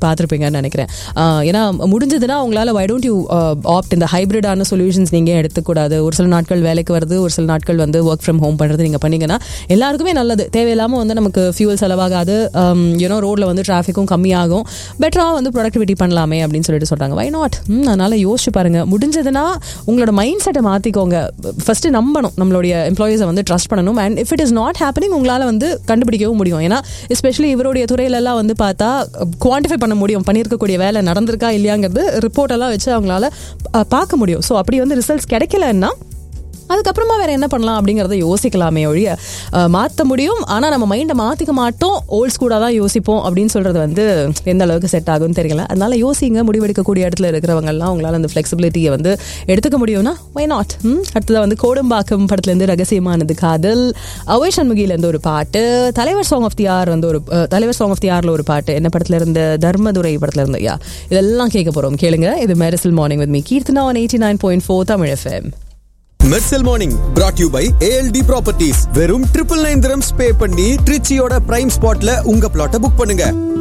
பார்த்துருப்பீங்கன்னு நினைக்கிறேன் ஆஹ் ஏன்னா முடிஞ்சதுன்னா உங்களால் வை டோன்ட் யூ ஆப்ட் இந்த ஹைப்ரிடான சொல்யூஷன்ஸ் நீங்கள் எடுத்துக்கூடாது ஒரு சில நாட்கள் வேலைக்கு வருது ஒரு சில நாட்கள் வந்து ஒர்க் ஃப்ரம் ஹோம் பண்ணுறது நீங்கள் பண்ணீங்கன்னா எல்லாருக்குமே நல்லது தேவையில்லாமல் வந்து நமக்கு ஃபியூல் செலவாகாது யூனோ ரோட்டில் வந்து டிராஃபிக்கும் கம்மியாகும் பெட்டராக வந்து ப்ரொடக்டிவிட்டி பண்ணலாமே அப்படின்னு சொல்லிட்டு சொல்கிறாங்க வை நாட் அதனால் யோசிச்சு பாருங்க முடிஞ்சதுன்னா உங்களோட மைண்ட் செட்டை மாற்றிக்கோங்க ஃபர்ஸ்ட் நம்பணும் நம்மளுடைய எம்ப்ளாயீஸை வந்து ட்ரஸ்ட் பண்ணணும் and if it is not happening உங்களால் வந்து கண்டுபிடிக்கவும் முடியும் ஏன்னா எஸ்பெஷலி இவருடைய துறையிலெல்லாம் வந்து பார்த்தா குவான்டிஃபை பண்ண முடியும் பண்ணியிருக்கக்கூடிய வேலை நடந்திருக்கா இல்லையாங்கிறது ரிப்போர்ட் எல்லாம் வச்சு அவங்களால அஹ், பார்க்க முடியும் ஸோ அப்படி வந்து ரிசல்ட்ஸ் கிடைக்கலன்னா அதுக்கப்புறமா வேற என்ன பண்ணலாம் அப்படிங்கறத யோசிக்கலாமே ஒழிய அஹ், மாத்த முடியும் ஆனா நம்ம மைண்டை மாத்திக்க மாட்டோம் ஓல்ட் ஸ்கூலா தான் யோசிப்போம் அப்படின்னு சொல்றது வந்து எந்த அளவுக்கு செட் ஆகும்னு தெரியல அதனால யோசிங்க முடிவெடுக்கக்கூடிய இடத்துல இருக்கிறவங்க எல்லாம் உங்களால அந்த ஃபிளெக்சிபிலிட்டியை வந்து எடுத்துக்க முடியும்னா வை நாட் அடுத்தது வந்து கோடம்பாக்கம் படத்துல இருந்து ரகசியமானது காதல் அவை சண்முகில இருந்து ஒரு பாட்டு தலைவர் சாங் ஆஃப் தி ஆர் வந்து ஒரு அஹ், தலைவர் சாங் ஆஃப் தி ஆர்ல ஒரு பாட்டு என்ன படத்துல இருந்து தர்மதுரை படத்துல இருந்து யா இதெல்லாம் கேட்க போறோம் கேளுங்க இது Mersal morning with me Keerthana one eighty nine point four Tamil FM Mersal morning brought you by ALT properties வெறும் ட்ரிபிள் நைன் திரம்ஸ் பே பண்ணி ட்ரிச்சியோட பிரைம் ஸ்பாட்ல உங்க பிளாட்டை புக் பண்ணுங்க